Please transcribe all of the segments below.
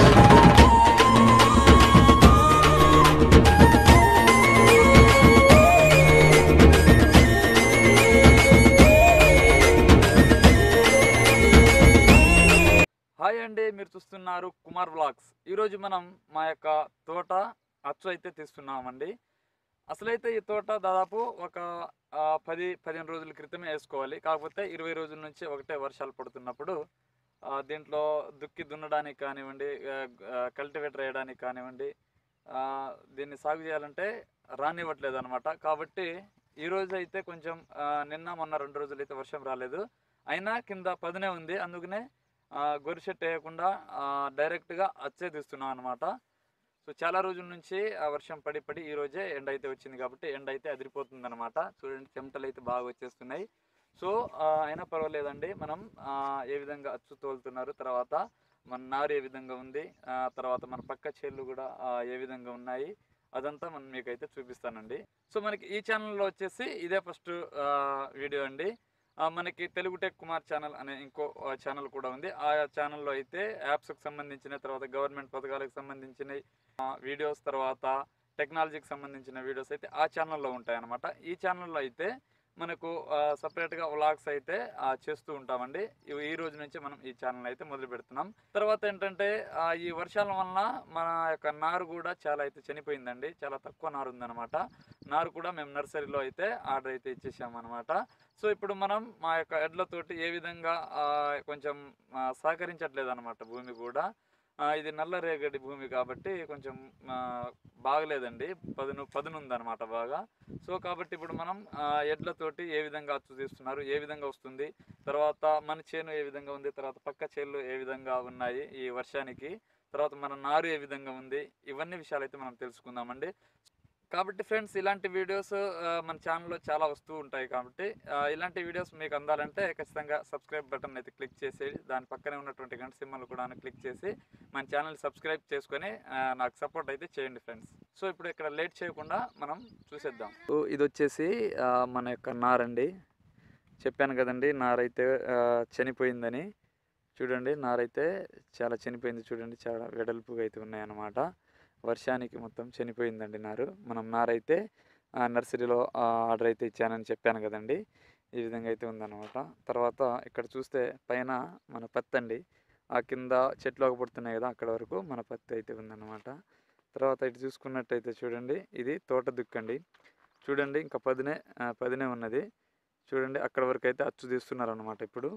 hi అండి మీరు చూస్తున్నారు కుమార్ వ్లాగ్స్ ఈరోజు మనం మా యొక్క తోట అచ్చు అయితే తీస్తున్నామండి అసలైతే ఈ తోట దాదాపు ఒక ఆ, పది పదిహేను రోజుల క్రితమే వేసుకోవాలి కాకపోతే ఇరవై రోజుల నుంచి ఒకటే వర్షాలు పడుతున్నప్పుడు ఆ, దీంట్లో దుక్కి దున్నడానికి కానివ్వండి కల్టివేటర్ వేయడానికి కానివ్వండి ఆ, దీన్ని సాగు చేయాలంటే రానివ్వట్లేదు అనమాట కాబట్టి ఈ రోజు అయితే కొంచెం ఆ, నిన్న మొన్న రెండు రోజులు అయితే వర్షం రాలేదు అయినా కింద పదునే ఉంది అందుకనే ఆ, గొర్రె షెట్ వేయకుండా ఆ, డైరెక్ట్గా అచ్చే తీస్తున్నాం అనమాట సో చాలా రోజుల నుంచి ఆ వర్షం పడి పడి ఈ రోజే ఎండ అయితే వచ్చింది కాబట్టి ఎండ అయితే అదిరిపోతుంది అనమాట చూడండి చెమటలు అయితే బాగా వచ్చేస్తున్నాయి సో ఆ, అయినా పర్వాలేదండి మనం ఆ, ఏ విధంగా అచ్చు తోలుతున్నారు తర్వాత మన నారు ఏ విధంగా ఉంది ఆ, తర్వాత మన పక్క చేళ్ళు కూడా ఆ, ఏ విధంగా ఉన్నాయి అదంతా మనం మీకైతే చూపిస్తానండి సో మనకి ఈ ఛానల్లో వచ్చేసి ఇదే ఫస్ట్ వీడియో అండి ఆ, మనకి తెలుగు టెక్ కుమార్ ఛానల్ అనే ఇంకో ఛానల్ కూడా ఉంది ఆ ఛానల్లో అయితే యాప్స్కి సంబంధించిన తర్వాత గవర్నమెంట్ పథకాలకు సంబంధించిన వీడియోస్ తర్వాత టెక్నాలజీకి సంబంధించిన వీడియోస్ అయితే ఆ ఛానల్లో ఉంటాయి అన్నమాట ఈ ఛానల్లో అయితే మనకు సపరేట్గా వ్లాగ్స్ అయితే ఆ, చేస్తూ ఉంటామండి ఇవి ఈ రోజు నుంచి మనం ఈ ఛానల్ అయితే మొదలు పెడుతున్నాం తర్వాత ఏంటంటే ఆ, ఈ వర్షాల వలన మన యొక్క నారు కూడా చాలా అయితే చనిపోయిందండి చాలా తక్కువ నారు ఉందన్నమాట నారు కూడా మేము నర్సరీలో అయితే ఆర్డర్ అయితే ఇచ్చేసామన్నమాట సో ఇప్పుడు మనం మా యొక్క ఎడ్లతోటి ఏ విధంగా ఆ, కొంచెం ఆ, సహకరించట్లేదు అనమాట భూమి కూడా ఆ, ఇది నల్ల రేగడి భూమి కాబట్టి కొంచెం ఆ, బాగలేదండి పదును పదును ఉందన్నమాట బాగా సో కాబట్టి ఇప్పుడు మనం ఆ, ఎడ్లతోటి ఏ విధంగా అచ్చు తీస్తున్నారు ఏ విధంగా వస్తుంది తర్వాత మన చేను ఏ విధంగా ఉంది తర్వాత పక్క చేలు ఏ విధంగా ఉన్నాయి ఈ వర్షానికి తర్వాత మన నారు ఏ విధంగా ఉంది ఇవన్నీ విషయాలు అయితే మనం తెలుసుకుందామండి కాబట్టి ఫ్రెండ్స్ ఇలాంటి వీడియోస్ ఆ, మన ఛానల్లో చాలా వస్తూ ఉంటాయి కాబట్టి ఆ, ఇలాంటి వీడియోస్ మీకు అందాలంటే ఖచ్చితంగా సబ్స్క్రైబ్ బటన్ అయితే క్లిక్ చేసి దాని పక్కనే ఉన్నటువంటి గంట సింబల్ కూడా క్లిక్ చేసి మన ఛానల్ సబ్స్క్రైబ్ చేసుకొని ఆ, నాకు సపోర్ట్ అయితే చేయండి ఫ్రెండ్స్ సో ఇప్పుడు ఇక్కడ లేట్ చేయకుండా మనం చూసేద్దాం ఇది వచ్చేసి ఆ, మన యొక్క నారండి చెప్పాను కదండి నారైతే ఆ, చనిపోయిందని చూడండి నారైతే చాలా చనిపోయింది చూడండి చాలా వెడల్పుగా అయితే ఉన్నాయన్నమాట వర్షానికి మొత్తం చనిపోయిందండి నారు మనం నారైతే ఆ, నర్సరీలో ఆ, ఆర్డర్ అయితే ఇచ్చానని చెప్పాను కదండి ఈ విధంగా అయితే ఉందన్నమాట తర్వాత ఇక్కడ చూస్తే పైన మన పత్తి అండి ఆ కింద చెట్లు పడుతున్నాయి కదా అక్కడ వరకు మన పత్తి అయితే ఉందన్నమాట తర్వాత ఇటు చూసుకున్నట్టయితే చూడండి ఇది తోట దుక్కండి చూడండి ఇంకా పదినే ఆ, పదినే ఉన్నది చూడండి అక్కడ వరకు అయితే అచ్చు తీస్తున్నారు అనమాట ఇప్పుడు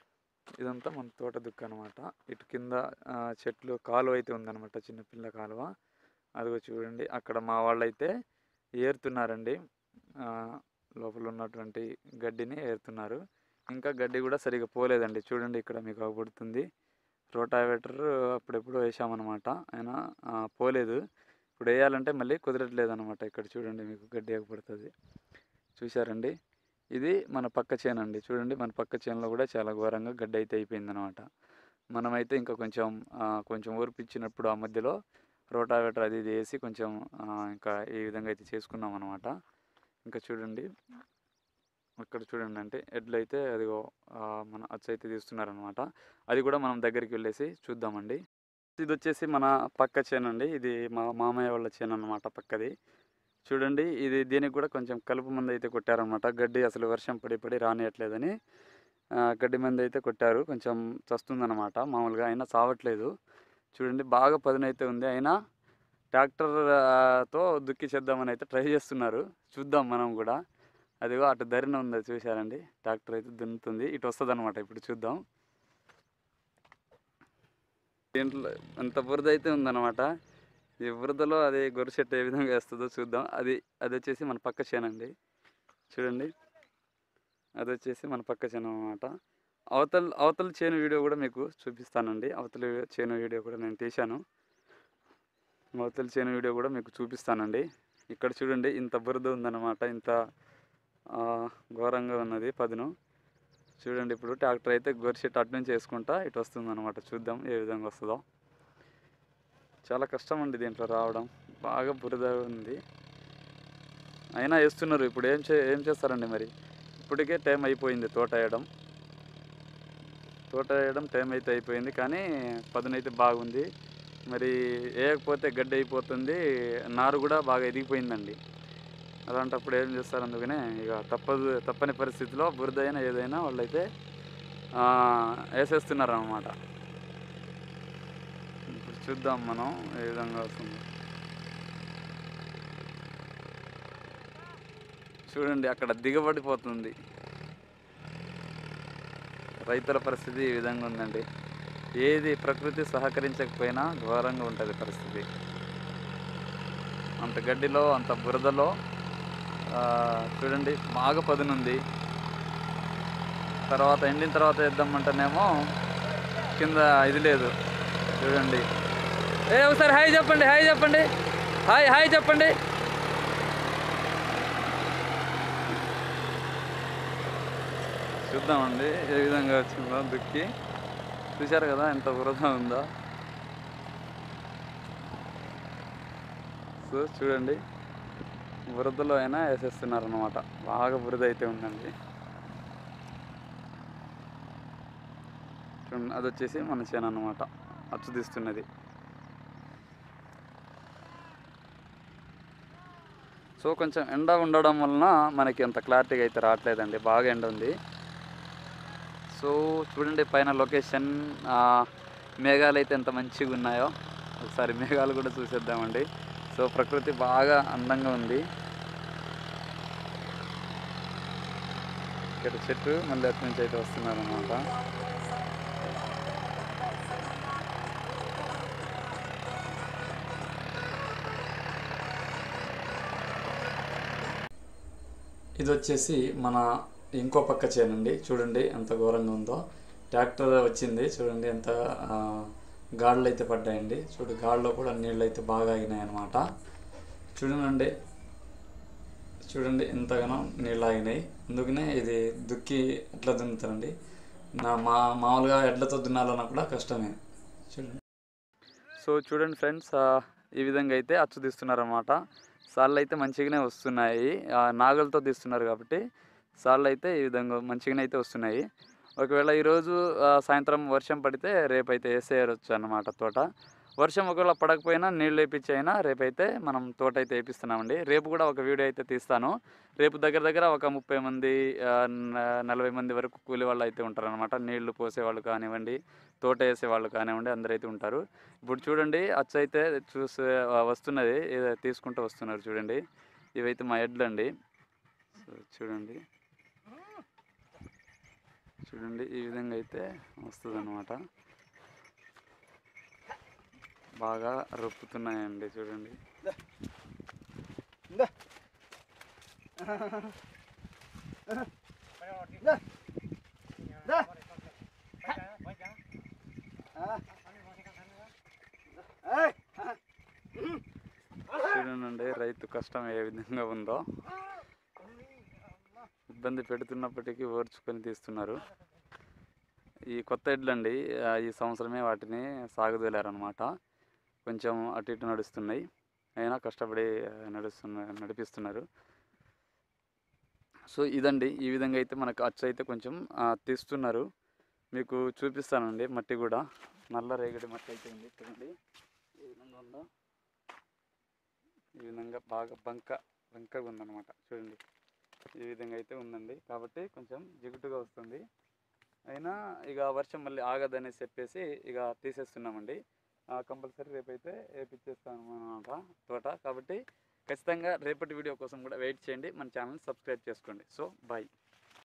ఇదంతా మన తోట దుక్కు అనమాట ఇటు కింద ఆ, చెట్లు కాలువ అయితే ఉందన్నమాట చిన్నపిల్ల కాలువ అదిగో చూడండి అక్కడ మా వాళ్ళు అయితే ఏరుతున్నారండి ఆ, లోపల ఉన్నటువంటి గడ్డిని ఏరుతున్నారు ఇంకా గడ్డి కూడా సరిగా పోలేదండి చూడండి ఇక్కడ మీకు అవపడుతుంది రోటావేటర్ అప్పుడెప్పుడు వేసామన్నమాట అయినా ఆ, పోలేదు ఇప్పుడు వేయాలంటే మళ్ళీ కుదరట్లేదు అనమాట ఇక్కడ చూడండి మీకు గడ్డి ఎగపడుతుంది చూశారండి ఇది మన పక్క చేను అండి చూడండి మన పక్క చేనులో కూడా చాలా ఘోరంగా గడ్డి అయితే అయిపోయింది అనమాట మనమైతే ఇంకా కొంచెం ఆ, కొంచెం ఓర్పిచ్చినప్పుడు ఆ మధ్యలో రోటావేటర్ అది ఇది వేసి కొంచెం ఆ, ఇంకా ఈ విధంగా అయితే చేసుకున్నాం అనమాట ఇంకా చూడండి ఇక్కడ చూడండి అంటే ఎడ్లు అయితే అదిగో ఆ, మన అచ్చు అయితే తీస్తున్నారనమాట అది కూడా మనం దగ్గరికి వెళ్ళేసి చూద్దామండి ఇది వచ్చేసి మన పక్క చేను అండి ఇది మా మామయ్య వాళ్ళ చేను అనమాట పక్కది చూడండి ఇది దీనికి కూడా కొంచెం కలుపు మందు అయితే కొట్టారనమాట గడ్డి అసలు వర్షం పడి పడి రానియట్లేదని ఆ, గడ్డి మందు అయితే కొట్టారు కొంచెం చస్తుందన్నమాట మామూలుగా అయినా చావట్లేదు చూడండి బాగా పదునైతే ఉంది అయినా ట్రాక్టర్ ఆ, తో దుక్కి చేద్దామని అయితే ట్రై చేస్తున్నారు చూద్దాం మనం కూడా అదిగో అటు ధరిన ఉంది చూశారండి ట్రాక్టర్ అయితే దున్నుతుంది ఇటు వస్తుంది అనమాట ఇప్పుడు చూద్దాం దీంట్లో అంత బురద అయితే ఉందన్నమాట ఈ బురదలో అది గొర్రె చెట్టు ఏ విధంగా వేస్తుందో చూద్దాం అది అది వచ్చేసి మన పక్క చేనండి చూడండి అది వచ్చేసి మన పక్క చేను అనమాట అవతల అవతల చేను వీడియో కూడా మీకు చూపిస్తానండి అవతల చేను వీడియో కూడా నేను తీశాను అవతల చేను వీడియో కూడా మీకు చూపిస్తానండి ఇక్కడ చూడండి ఇంత బురద ఉందన్నమాట ఇంత ఆ, ఘోరంగా ఉన్నది పదును చూడండి ఇప్పుడు ట్రాక్టర్ అయితే గొర్రె చెట్టు అటు నుంచి వేసుకుంటా ఇటు వస్తుంది అనమాట చూద్దాం ఏ విధంగా వస్తుందో చాలా కష్టం అండి దీంట్లో రావడం బాగా బురద ఉంది అయినా వేస్తున్నారు ఇప్పుడు ఏం చే ఏం చేస్తారండి మరి ఇప్పటికే టైం అయిపోయింది తోట వేయడం తోట వేయడం టైం అయితే అయిపోయింది కానీ పదునైతే బాగుంది మరి వేయకపోతే గడ్డి అయిపోతుంది నారు కూడా బాగా ఎదిగిపోయిందండి అలాంటప్పుడు ఏం చేస్తారు అందుకనే ఇక తప్పదు తప్పని పరిస్థితిలో బురద అయినా ఏదైనా వాళ్ళైతే ఆ, వేసేస్తున్నారు అనమాట ఇప్పుడు చూద్దాం మనం ఏ విధంగా వస్తుంది చూడండి అక్కడ దిగబడిపోతుంది రైతుల పరిస్థితి ఈ విధంగా ఉందండి ఏది ప్రకృతి సహకరించకపోయినా ఘోరంగా ఉంటుంది పరిస్థితి అంత గడ్డిలో అంత బురదలో ఆ, చూడండి బాగా పదునుంది తర్వాత ఎండిన తర్వాత వేద్దామంటేనేమో కింద ఇది లేదు చూడండి ఏ ఒకసారి హాయ్ చెప్పండి హాయ్ చెప్పండి హాయ్ హాయ్ చెప్పండి చూద్దామండి ఏ విధంగా వచ్చిందో దుక్కి చూశారు కదా ఎంత బురద ఉందో సో చూడండి బురదలో అయినా వేసేస్తున్నారు అనమాట బాగా బురద అయితే ఉందండి చూడండి అది వచ్చేసి మన చేను అనమాట అచ్చు తీస్తున్నది సో కొంచెం ఎండ ఉండడం వలన మనకి అంత క్లారిటీగా అయితే రావట్లేదండి బాగా ఎండ ఉంది సో చూడండి పైన లొకేషన్ మేఘాలు అయితే ఎంత మంచిగా ఉన్నాయో ఒకసారి మేఘాలు కూడా చూసేద్దామండి సో ప్రకృతి బాగా అందంగా ఉంది ఇక్కడ చెట్టు మళ్ళీ అటు నుంచి అయితే వస్తున్నారు అనమాట ఇది వచ్చేసి మన ఇంకో పక్క చేనండి చూడండి ఎంత ఘోరంగా ఉందో ట్రాక్టర్ వచ్చింది చూడండి ఎంత ఆ, గాడులు అయితే పడ్డాయండి చూడు గాడిలో కూడా నీళ్ళు అయితే బాగా ఆగినాయి అనమాట చూడండి చూడండి ఎంతగానో నీళ్ళు ఆగినాయి అందుకనే ఇది దుక్కి ఎట్లా దున్నుతారండి నా మా మామూలుగా ఎడ్లతో దున్నాలన్నా కూడా కష్టమే చూడండి సో చూడండి ఫ్రెండ్స్ ఈ విధంగా అయితే అచ్చు తీస్తున్నారు అనమాట సార్లు అయితే మంచిగానే వస్తున్నాయి ఆ, నాగలతో తీస్తున్నారు కాబట్టి సార్లు అయితే ఈ విధంగా మంచిగానే అయితే వస్తున్నాయి ఒకవేళ ఈరోజు ఆ, సాయంత్రం వర్షం పడితే రేపైతే వేసేయచ్చు అన్నమాట తోట వర్షం ఒకవేళ పడకపోయినా నీళ్ళు వేపించి అయినా రేపైతే మనం తోట అయితే వేపిస్తున్నామండి రేపు కూడా ఒక వీడియో అయితే తీస్తాను రేపు దగ్గర దగ్గర ఒక ముప్పై మంది ఆ, న- నలభై మంది వరకు కూలి వాళ్ళు అయితే ఉంటారనమాట నీళ్లు పోసేవాళ్ళు కానివ్వండి తోట వేసేవాళ్ళు కానివ్వండి అందరూ అయితే ఉంటారు ఇప్పుడు చూడండి అచ్చ అయితే చూసే ఆ, వస్తున్నది ఇది తీసుకుంటూ వస్తున్నారు చూడండి ఇవైతే మా ఎడ్లు అండి సో చూడండి చూడండి ఈ విధంగా అయితే వస్తుంది అనమాట బాగా రొప్పుతున్నాయండి చూడండి చూడండి రైతు కష్టం ఏ విధంగా ఉందో ఇబ్బంది పెడుతున్నప్పటికీ ఓర్చుకొని తీస్తున్నారు ఈ కొత్త ఎడ్లండి ఆ, ఈ సంవత్సరమే వాటిని సాగుదోలారనమాట కొంచెం అటు ఇటు నడుస్తున్నాయి అయినా కష్టపడి ఆ, నడుస్తున్న నడిపిస్తున్నారు సో ఇదండి ఈ విధంగా అయితే మనకు అచ్చు అయితే కొంచెం ఆ, తీస్తున్నారు మీకు చూపిస్తానండి మట్టి కూడా నల్ల రేగడి మట్టి అయితే ఉంది చూడండి ఈ విధంగా ఉందో ఈ విధంగా బాగా బంక బంకగా ఉందన్నమాట చూడండి ఈ విధంగా అయితే ఉందండి కాబట్టి కొంచెం జిగుటుగా వస్తుంది అయినా ఇక వర్షం మళ్ళీ ఆగదనేసి చెప్పేసి ఇక తీసేస్తున్నామండి కంపల్సరీ రేపైతే వేపించేస్తాను అనమాట తోట కాబట్టి ఖచ్చితంగా రేపటి వీడియో కోసం కూడా వెయిట్ చేయండి మన ఛానల్ సబ్స్క్రైబ్ చేసుకోండి సో బాయ్